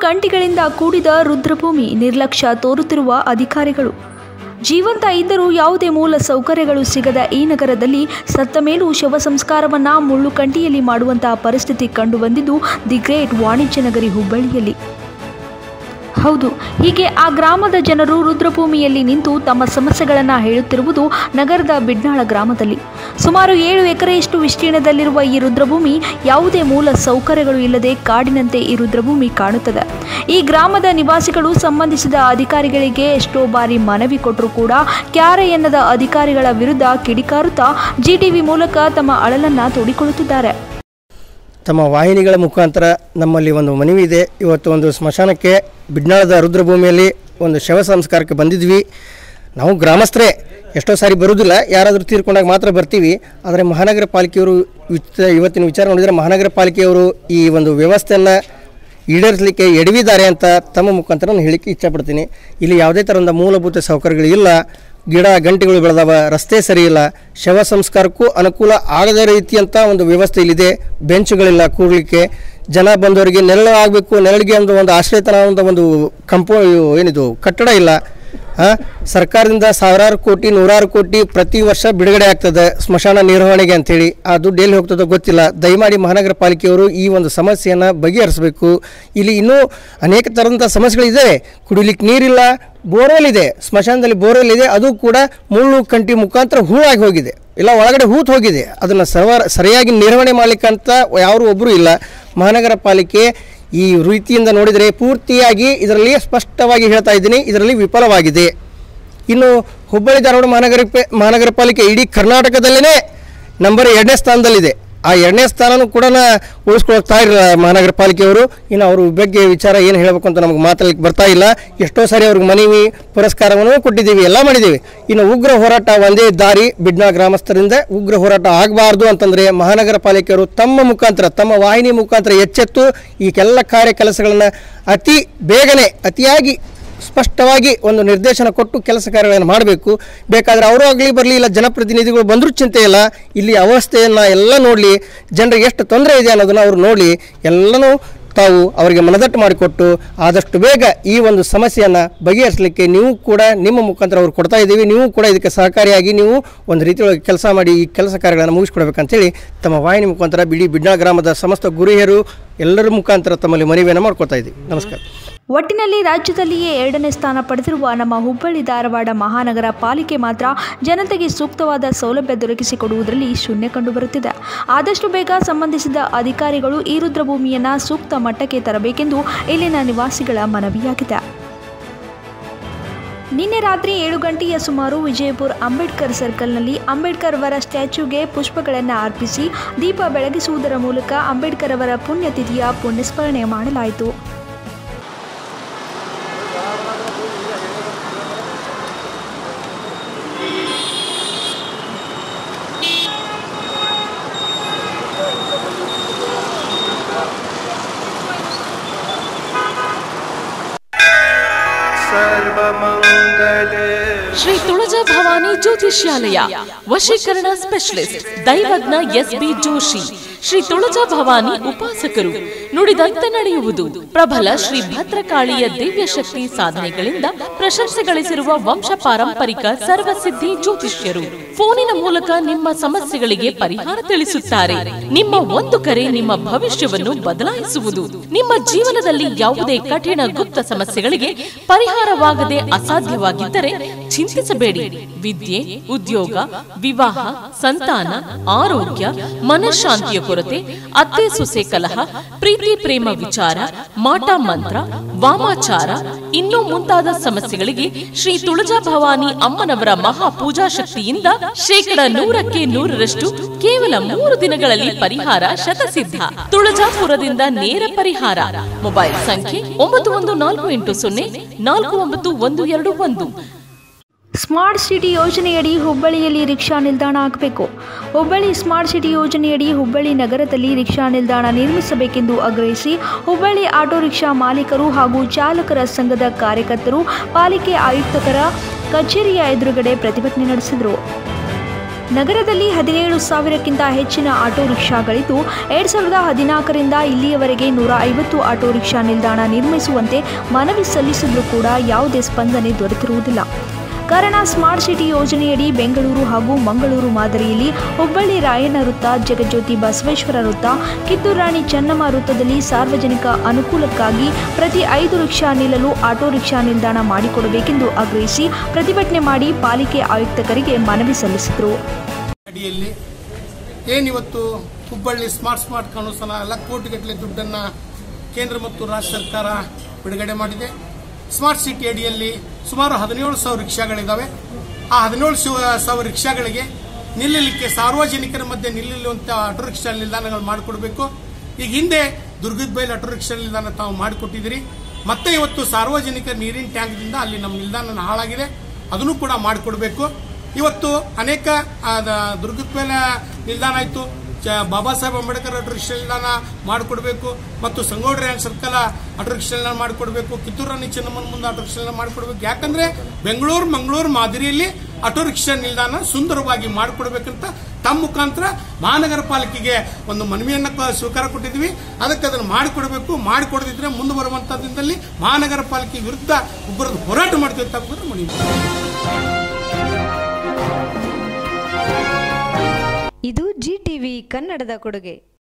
ಕಂಟಿಗಳಿಂದ ಕೂಡಿದ ರುದ್ರಭೂಮಿ ನಿರ್ಲಕ್ಷ್ಯ ತೋರುತ್ತಿರುವ ಅಧಿಕಾರಿಗಳು ಜೀವಂತ ಇದ್ದರೂ ಯಾವುದೇ ಮೂಲ ಸೌಕರ್ಯಗಳು ಸಿಗದ ಈ ನಗರದಲ್ಲಿ ಸತ್ತ ಮೇಲೂ ಶವ ಸಂಸ್ಕಾರವನ್ನ ಮುಳ್ಳು ಕಂಟಿಯಲ್ಲಿ ಮಾಡುವಂತಹ ಪರಿಸ್ಥಿತಿ ಕಂಡುಬಂದಿದ್ದು ದಿ ಗ್ರೇಟ್ ವಾಣಿಜ್ಯ ನಗರಿ ಹುಬ್ಬಳ್ಳಿಯಲ್ಲಿ ಹೌದು ಹೀಗೆ ಆ ಗ್ರಾಮದ ಜನರು ರುದ್ರಭೂಮಿಯಲ್ಲಿ ನಿಂತು ತಮ್ಮ ಸಮಸ್ಯೆಗಳನ್ನು ಹೇಳುತ್ತಿರುವುದು ನಗರದ ಬಿಡ್ನಾಳ ಗ್ರಾಮದಲ್ಲಿ ಸುಮಾರು ಏಳು ಎಕರೆಯಷ್ಟು ವಿಸ್ತೀರ್ಣದಲ್ಲಿರುವ ಈ ರುದ್ರಭೂಮಿ ಯಾವುದೇ ಮೂಲ ಸೌಕರ್ಯಗಳು ಇಲ್ಲದೆ ಕಾಡಿನಂತೆ ಈ ರುದ್ರಭೂಮಿ ಕಾಣುತ್ತದೆ ಈ ಗ್ರಾಮದ ನಿವಾಸಿಗಳು ಸಂಬಂಧಿಸಿದ ಅಧಿಕಾರಿಗಳಿಗೆ ಎಷ್ಟೋ ಬಾರಿ ಮನವಿ ಕೊಟ್ಟರೂ ಕೂಡ ಕ್ಯಾರೆ ಎನ್ನದ ಅಧಿಕಾರಿಗಳ ವಿರುದ್ಧ ಕಿಡಿಕಾರುತ್ತಾ ಜಿಟಿವಿ ಮೂಲಕ ತಮ್ಮ ಅಳಲನ್ನ ತೋಡಿಕೊಳ್ಳುತ್ತಿದ್ದಾರೆ ತಮ್ಮ ವಾಹಿನಿಗಳ ಮುಖಾಂತರ ನಮ್ಮಲ್ಲಿ ಒಂದು ಮನವಿ ಇದೆ ಇವತ್ತು ಒಂದು ಸ್ಮಶಾನಕ್ಕೆ ಬಿಡ್ನಾಳದ ರುದ್ರಭೂಮಿಯಲ್ಲಿ ಒಂದು ಶವ ಸಂಸ್ಕಾರಕ್ಕೆ ಬಂದಿದ್ವಿ ನಾವು ಗ್ರಾಮಸ್ಥರೇ ಎಷ್ಟೋ ಸಾರಿ ಬರುವುದಿಲ್ಲ ಯಾರಾದರೂ ತೀರ್ಕೊಂಡಾಗ ಮಾತ್ರ ಬರ್ತೀವಿ ಆದರೆ ಮಹಾನಗರ ಪಾಲಿಕೆಯವರು ವಿಚ- ಇವತ್ತಿನ ವಿಚಾರ ನೋಡಿದರೆ ಮಹಾನಗರ ಪಾಲಿಕೆಯವರು ಈ ಒಂದು ವ್ಯವಸ್ಥೆಯನ್ನು ಈಡೇರಿಸಲಿಕ್ಕೆ ಎಡವಿದ್ದಾರೆ ಅಂತ ತಮ್ಮ ಮುಖಾಂತರ ನಾನು ಹೇಳಿಕ್ಕೆ ಇಚ್ಛಪಡ್ತೀನಿ ಇಲ್ಲಿ ಯಾವುದೇ ಥರದ ಮೂಲಭೂತ ಸೌಕರ್ಯಗಳು ಇಲ್ಲ ಗಿಡ ಗಂಟೆಗಳು ಬೆಳೆದವ ರಸ್ತೆ ಸರಿ ಇಲ್ಲ ಶವ ಸಂಸ್ಕಾರಕ್ಕೂ ಅನುಕೂಲ ಆಗದ ರೀತಿಯಂಥ ಒಂದು ವ್ಯವಸ್ಥೆ ಇಲ್ಲಿದೆ ಬೆಂಚುಗಳಿಲ್ಲ ಕೂಡಲಿಕ್ಕೆ ಜನ ಬಂದವರಿಗೆ ನೆರಳು ಆಗಬೇಕು ನೆರಳಿಗೆ ಒಂದು ಒಂದು ಆಶ್ರಯತನ ಅಂತ ಒಂದು ಕಂಪೋ ಏನಿದು ಕಟ್ಟಡ ಇಲ್ಲ ಆ, ಸರ್ಕಾರದಿಂದ ಸಾವಿರಾರು ಕೋಟಿ ನೂರಾರು ಕೋಟಿ ಪ್ರತಿ ವರ್ಷ ಬಿಡುಗಡೆ ಆಗ್ತದೆ ಸ್ಮಶಾನ ನಿರ್ವಹಣೆಗೆ ಅಂತೇಳಿ ಆ ದುಡ್ಡು ಎಲ್ಲಿ ಹೋಗ್ತದೋ ಗೊತ್ತಿಲ್ಲ ದಯಮಾಡಿ ಮಹಾನಗರ ಪಾಲಿಕೆಯವರು ಈ ಒಂದು ಸಮಸ್ಯೆಯನ್ನು ಬಗೆಹರಿಸಬೇಕು ಇಲ್ಲಿ ಇನ್ನೂ ಅನೇಕ ಥರದಂಥ ಸಮಸ್ಯೆಗಳಿದೆ ಕುಡಿಲಿಕ್ಕೆ ನೀರಿಲ್ಲ ಬೋರ್ವೆಲ್ ಇದೆ ಸ್ಮಶಾನದಲ್ಲಿ ಬೋರ್ವೆಲ್ ಇದೆ ಅದು ಕೂಡ ಮುಳ್ಳು ಕಂಟಿ ಮುಖಾಂತರ ಹೂಳಾಗಿ ಹೋಗಿದೆ ಇಲ್ಲ ಒಳಗಡೆ ಹೂತು ಹೋಗಿದೆ ಅದನ್ನು ಸರ್ವ ಸರಿಯಾಗಿ ನಿರ್ವಹಣೆ ಮಾಡಲಿಕ್ಕಂತ ಯಾರು ಒಬ್ಬರು ಇಲ್ಲ ಮಹಾನಗರ ಪಾಲಿಕೆ ಈ ರೀತಿಯಿಂದ ನೋಡಿದರೆ ಪೂರ್ತಿಯಾಗಿ ಇದರಲ್ಲಿ ಸ್ಪಷ್ಟವಾಗಿ ಹೇಳ್ತಾ ಇದ್ದೀನಿ ಇದರಲ್ಲಿ ವಿಫಲವಾಗಿದೆ ಇನ್ನು ಹುಬ್ಬಳ್ಳಿ ಧಾರವಾಡ ಮಹಾನಗರ ಮಹಾನಗರ ಪಾಲಿಕೆ ಇಡೀ ಕರ್ನಾಟಕದಲ್ಲೇ ನಂಬರ್ ಎರಡನೇ ಸ್ಥಾನದಲ್ಲಿದೆ ಆ ಎರಡನೇ ಸ್ಥಾನನೂ ಕೂಡ ಉಳಿಸ್ಕೊಳ್ತಾ ಇರಲಿಲ್ಲ ಮಹಾನಗರ ಪಾಲಿಕೆಯವರು ಇನ್ನು ಅವ್ರ ಬಗ್ಗೆ ವಿಚಾರ ಏನು ಹೇಳಬೇಕು ಅಂತ ನಮಗೆ ಮಾತಾಡ್ಲಿಕ್ಕೆ ಬರ್ತಾ ಇಲ್ಲ ಎಷ್ಟೋ ಸಾರಿ ಅವ್ರಿಗೆ ಮನವಿ ಪುರಸ್ಕಾರವನ್ನು ಕೊಟ್ಟಿದ್ದೀವಿ ಎಲ್ಲ ಮಾಡಿದ್ದೀವಿ ಇನ್ನು ಉಗ್ರ ಹೋರಾಟ ಒಂದೇ ದಾರಿ ಬಿಡ್ನಾ ಗ್ರಾಮಸ್ಥರಿಂದ ಉಗ್ರ ಹೋರಾಟ ಆಗಬಾರ್ದು ಅಂತಂದರೆ ಮಹಾನಗರ ಪಾಲಿಕೆಯವರು ತಮ್ಮ ಮುಖಾಂತರ ತಮ್ಮ ವಾಹಿನಿ ಮುಖಾಂತರ ಎಚ್ಚೆತ್ತು ಈ ಎಲ್ಲ ಕಾರ್ಯ ಕೆಲಸಗಳನ್ನು ಅತಿ ಬೇಗನೆ ಅತಿಯಾಗಿ ಸ್ಪಷ್ಟವಾಗಿ ಒಂದು ನಿರ್ದೇಶನ ಕೊಟ್ಟು ಕೆಲಸ ಕಾರ್ಯಗಳನ್ನು ಮಾಡಬೇಕು ಬೇಕಾದರೆ ಅವರು ಆಗಲಿ ಬರಲಿ ಇಲ್ಲ ಜನಪ್ರತಿನಿಧಿಗಳು ಬಂದರೂ ಚಿಂತೆ ಇಲ್ಲ ಇಲ್ಲಿ ಅವಸ್ಥೆಯನ್ನು ಎಲ್ಲ ನೋಡಲಿ ಜನರಿಗೆ ಎಷ್ಟು ತೊಂದರೆ ಇದೆ ಅನ್ನೋದನ್ನು ಅವರು ನೋಡಲಿ ಎಲ್ಲನೂ ತಾವು ಅವರಿಗೆ ಮನದಟ್ಟು ಮಾಡಿಕೊಟ್ಟು ಆದಷ್ಟು ಬೇಗ ಈ ಒಂದು ಸಮಸ್ಯೆಯನ್ನು ಬಗೆಹರಿಸಲಿಕ್ಕೆ ನೀವು ಕೂಡ ನಿಮ್ಮ ಮುಖಾಂತರ ಅವ್ರು ಕೊಡ್ತಾ ಇದ್ದೀವಿ ನೀವು ಕೂಡ ಇದಕ್ಕೆ ಸಹಕಾರಿಯಾಗಿ ನೀವು ಒಂದು ರೀತಿಯೊಳಗೆ ಕೆಲಸ ಮಾಡಿ ಈ ಕೆಲಸ ಕಾರ್ಯಗಳನ್ನು ಮುಗಿಸ್ಕೊಡ್ಬೇಕಂತೇಳಿ ತಮ್ಮ ವಾಹಿನಿ ಮುಖಾಂತರ ಬಿಡಿ ಬಿಡ್ನಾ ಗ್ರಾಮದ ಸಮಸ್ತ ಗುರಿಯರು ಎಲ್ಲರ ಮುಖಾಂತರ ತಮ್ಮಲ್ಲಿ ಮನವಿಯನ್ನು ಮಾಡ್ಕೊತಾ ಇದ್ದೀವಿ ನಮಸ್ಕಾರ ಒಟ್ಟಿನಲ್ಲಿ ರಾಜ್ಯದಲ್ಲಿಯೇ ಎರಡನೇ ಸ್ಥಾನ ಪಡೆದಿರುವ ನಮ್ಮ ಹುಬ್ಬಳ್ಳಿ ಧಾರವಾಡ ಮಹಾನಗರ ಪಾಲಿಕೆ ಮಾತ್ರ ಜನತೆಗೆ ಸೂಕ್ತವಾದ ಸೌಲಭ್ಯ ದೊರಕಿಸಿಕೊಡುವುದರಲ್ಲಿ ಶೂನ್ಯ ಕಂಡುಬರುತ್ತಿದೆ ಆದಷ್ಟು ಬೇಗ ಸಂಬಂಧಿಸಿದ ಅಧಿಕಾರಿಗಳು ಈ ರುದ್ರಭೂಮಿಯನ್ನು ಸೂಕ್ತ ಮಟ್ಟಕ್ಕೆ ತರಬೇಕೆಂದು ಇಲ್ಲಿನ ನಿವಾಸಿಗಳ ಮನವಿಯಾಗಿದೆ ನಿನ್ನೆ ರಾತ್ರಿ ಏಳು ಗಂಟೆಯ ಸುಮಾರು ವಿಜಯಪುರ ಅಂಬೇಡ್ಕರ್ ಸರ್ಕಲ್ನಲ್ಲಿ ಅಂಬೇಡ್ಕರ್ ಅವರ ಸ್ಟ್ಯಾಚ್ಯೂಗೆ ಪುಷ್ಪಗಳನ್ನು ಅರ್ಪಿಸಿ ದೀಪ ಬೆಳಗಿಸುವುದರ ಮೂಲಕ ಅಂಬೇಡ್ಕರ್ ಅವರ ಪುಣ್ಯತಿಥಿಯ ಪುಣ್ಯಸ್ಮರಣೆ ಮಾಡಲಾಯಿತು सर्वमङ्गले ಶ್ರೀ ತುಳಜಾ ಭವಾನಿ ಜ್ಯೋತಿಷ್ಯಾಲಯ ವಶೀಕರಣ ಸ್ಪೆಷಲಿಸ್ಟ್ ದೈವಜ್ಞ ಎಸ್ ಬಿ ಜೋಶಿ ಶ್ರೀ ತುಳಜಾ ಭವಾನಿ ಉಪಾಸಕರು ನುಡಿದಂತೆ ನಡೆಯುವುದು ಪ್ರಬಲ ಶ್ರೀ ಭದ್ರಕಾಳಿಯ ದಿವ್ಯ ಶಕ್ತಿ ಸಾಧನೆಗಳಿಂದ ಪ್ರಶಂಸೆ ಗಳಿಸಿರುವ ವಂಶ ಪಾರಂಪರಿಕ ಸರ್ವಸಿದ್ಧಿ ಜ್ಯೋತಿಷ್ಯರು ಫೋನಿನ ಮೂಲಕ ನಿಮ್ಮ ಸಮಸ್ಯೆಗಳಿಗೆ ಪರಿಹಾರ ತಿಳಿಸುತ್ತಾರೆ ನಿಮ್ಮ ಒಂದು ಕರೆ ನಿಮ್ಮ ಭವಿಷ್ಯವನ್ನು ಬದಲಾಯಿಸುವುದು ನಿಮ್ಮ ಜೀವನದಲ್ಲಿ ಯಾವುದೇ ಕಠಿಣ ಗುಪ್ತ ಸಮಸ್ಯೆಗಳಿಗೆ ಪರಿಹಾರವಾಗದೆ ಅಸಾಧ್ಯವಾಗಿದ್ದರೆ ಚಿಂತಿಸಬೇಡಿ ವಿದ್ಯೆ ಉದ್ಯೋಗ ವಿವಾಹ ಸಂತಾನ ಆರೋಗ್ಯ ಮನಃಶಾಂತಿಯ ಕೊರತೆ ಅತ್ತೆ ಸೊಸೆ ಕಲಹ ಪ್ರೀತಿ ಪ್ರೇಮ ವಿಚಾರ ಮಾಟ ಮಂತ್ರ ವಾಮಾಚಾರ ಇನ್ನೂ ಮುಂತಾದ ಸಮಸ್ಯೆಗಳಿಗೆ ಶ್ರೀ ತುಳಜಾ ಭವಾನಿ ಅಮ್ಮನವರ ಮಹಾ ಪೂಜಾ ಶಕ್ತಿಯಿಂದ ಶೇಕಡ ನೂರಕ್ಕೆ ನೂರರಷ್ಟು ಕೇವಲ ಮೂರು ದಿನಗಳಲ್ಲಿ ಪರಿಹಾರ ಶತಸಿದ್ಧ ತುಳಜಾಪುರದಿಂದ ನೇರ ಪರಿಹಾರ ಮೊಬೈಲ್ ಸಂಖ್ಯೆ ಒಂಬತ್ತು ಒಂದು ನಾಲ್ಕು ಎಂಟು ಸೊನ್ನೆ ನಾಲ್ಕು ಒಂಬತ್ತು ಒಂದು ಎರಡು ಒಂದು ಸ್ಮಾರ್ಟ್ ಸಿಟಿ ಯೋಜನೆಯಡಿ ಹುಬ್ಬಳ್ಳಿಯಲ್ಲಿ ರಿಕ್ಷಾ ನಿಲ್ದಾಣ ಆಗಬೇಕು ಹುಬ್ಬಳ್ಳಿ ಸ್ಮಾರ್ಟ್ ಸಿಟಿ ಯೋಜನೆಯಡಿ ಹುಬ್ಬಳ್ಳಿ ನಗರದಲ್ಲಿ ರಿಕ್ಷಾ ನಿಲ್ದಾಣ ನಿರ್ಮಿಸಬೇಕೆಂದು ಆಗ್ರಹಿಸಿ ಹುಬ್ಬಳ್ಳಿ ಆಟೋ ರಿಕ್ಷಾ ಮಾಲೀಕರು ಹಾಗೂ ಚಾಲಕರ ಸಂಘದ ಕಾರ್ಯಕರ್ತರು ಪಾಲಿಕೆ ಆಯುಕ್ತರ ಕಚೇರಿಯ ಎದುರುಗಡೆ ಪ್ರತಿಭಟನೆ ನಡೆಸಿದರು ನಗರದಲ್ಲಿ ಹದಿನೇಳು ಸಾವಿರಕ್ಕಿಂತ ಹೆಚ್ಚಿನ ಆಟೋ ರಿಕ್ಷಾಗಳಿದ್ದು ಎರಡ್ ಸಾವಿರದ ಹದಿನಾಲ್ಕರಿಂದ ಇಲ್ಲಿಯವರೆಗೆ ನೂರ ಐವತ್ತು ಆಟೋ ರಿಕ್ಷಾ ನಿಲ್ದಾಣ ನಿರ್ಮಿಸುವಂತೆ ಮನವಿ ಸಲ್ಲಿಸಿದ್ರೂ ಕೂಡ ಯಾವುದೇ ಸ್ಪಂದನೆ ದೊರೆತಿರುವುದಿಲ್ಲ ಕಾರಣ ಸ್ಮಾರ್ಟ್ ಸಿಟಿ ಯೋಜನೆಯಡಿ ಬೆಂಗಳೂರು ಹಾಗೂ ಮಂಗಳೂರು ಮಾದರಿಯಲ್ಲಿ ಹುಬ್ಬಳ್ಳಿ ರಾಯಣ್ಣ ವೃತ್ತ ಜಗಜ್ಯೋತಿ ಬಸವೇಶ್ವರ ವೃತ್ತ ಕಿತ್ತೂರು ರಾಣಿ ಚೆನ್ನಮ್ಮ ವೃತ್ತದಲ್ಲಿ ಸಾರ್ವಜನಿಕ ಅನುಕೂಲಕ್ಕಾಗಿ ಪ್ರತಿ ಐದು ರಿಕ್ಷಾ ನಿಲ್ಲಲು ಆಟೋ ರಿಕ್ಷಾ ನಿಲ್ದಾಣ ಮಾಡಿಕೊಡಬೇಕೆಂದು ಆಗ್ರಹಿಸಿ ಪ್ರತಿಭಟನೆ ಮಾಡಿ ಪಾಲಿಕೆ ಆಯುಕ್ತರಿಗೆ ಮನವಿ ಸಲ್ಲಿಸಿದರು ಅಡಿಯಲ್ಲಿ ಏನಿವತ್ತು ಹುಬ್ಬಳ್ಳಿ ಸ್ಮಾರ್ಟ್ ಸ್ಮಾರ್ಟ್ ಕಾನೂಸನ ಎಲ್ಲ ಕೋಟಿಗಟ್ಟಲೆ ದುಡ್ಡನ್ನು ಕೇಂದ್ರ ಮತ್ತು ರಾಜ್ಯ ಸರ್ಕಾರ ಬಿಡುಗಡೆ ಮಾಡಿದೆ ಸ್ಮಾರ್ಟ್ ಸಿಟಿ ಅಡಿಯಲ್ಲಿ ಸುಮಾರು ಹದಿನೇಳು ಸಾವಿರ ರಿಕ್ಷಾಗಳಿದ್ದಾವೆ ಆ ಹದಿನೇಳು ಸಾವಿರ ರಿಕ್ಷಾಗಳಿಗೆ ನಿಲ್ಲಲಿಕ್ಕೆ ಸಾರ್ವಜನಿಕರ ಮಧ್ಯೆ ನಿಲ್ಲುವಂಥ ಆಟೋ ರಿಕ್ಷಾ ನಿಲ್ದಾಣಗಳು ಮಾಡಿಕೊಡ್ಬೇಕು ಈಗ ಹಿಂದೆ ದುರ್ಗದ ಬೈಲ್ ಆಟೋ ರಿಕ್ಷಾ ನಿಲ್ದಾಣ ತಾವು ಮಾಡಿಕೊಟ್ಟಿದ್ದೀರಿ ಮತ್ತೆ ಇವತ್ತು ಸಾರ್ವಜನಿಕ ನೀರಿನ ಟ್ಯಾಂಕ್ದಿಂದ ಅಲ್ಲಿ ನಮ್ಮ ನಿಲ್ದಾಣ ಹಾಳಾಗಿದೆ ಅದನ್ನು ಕೂಡ ಮಾಡಿಕೊಡ್ಬೇಕು ಇವತ್ತು ಅನೇಕ ದುರ್ಗದ ಮೇಲೆ ನಿಲ್ದಾಣ ಆಯಿತು ಬಾಬಾ ಸಾಹೇಬ್ ಅಂಬೇಡ್ಕರ್ ಆಟೋ ರಿಕ್ಷಾ ನಿಲ್ದಾಣ ಮಾಡಿಕೊಡ್ಬೇಕು ಮತ್ತು ಸಂಗೋಡ್ರೆ ಸರ್ಕಲ್ ಆಟೋ ರಿಕ್ಷಾ ನಿಲ್ದಾಣ ಮಾಡಿಕೊಡ್ಬೇಕು ಕಿತ್ತೂರು ರಾಣಿ ಚೆನ್ನಮ್ಮನ ಮುಂದೆ ಆಟೋ ರಿಕ್ಷಾ ನಿಲ್ದಾಣ ಮಾಡಿಕೊಡ್ಬೇಕು ಯಾಕಂದ್ರೆ ಬೆಂಗಳೂರು ಮಂಗಳೂರು ಮಾದರಿಯಲ್ಲಿ ಆಟೋ ರಿಕ್ಷಾ ನಿಲ್ದಾಣ ಸುಂದರವಾಗಿ ಮಾಡಿಕೊಡ್ಬೇಕಂತ ತಮ್ಮ ಮುಖಾಂತರ ಮಹಾನಗರ ಪಾಲಿಕೆಗೆ ಒಂದು ಮನವಿಯನ್ನ ಕ- ಸ್ವೀಕಾರ ಕೊಟ್ಟಿದ್ವಿ ಅದಕ್ಕೆ ಅದನ್ನು ಮಾಡಿಕೊಡ್ಬೇಕು ಮಾಡಿಕೊಡದಿದ್ರೆ ಮುಂದೆ ಬರುವಂತ ದಿನದಲ್ಲಿ ಮಹಾನಗರ ಪಾಲಿಕೆ ವಿರುದ್ಧ ಒಬ್ಬರದ್ದು ಹೋರಾಟ ಮಾಡ್ತೀವಿ ಅಂತ ಮನವಿ ಇದು ಜಿ ಟಿವಿ ಕನ್ನಡದ ಕೊಡುಗೆ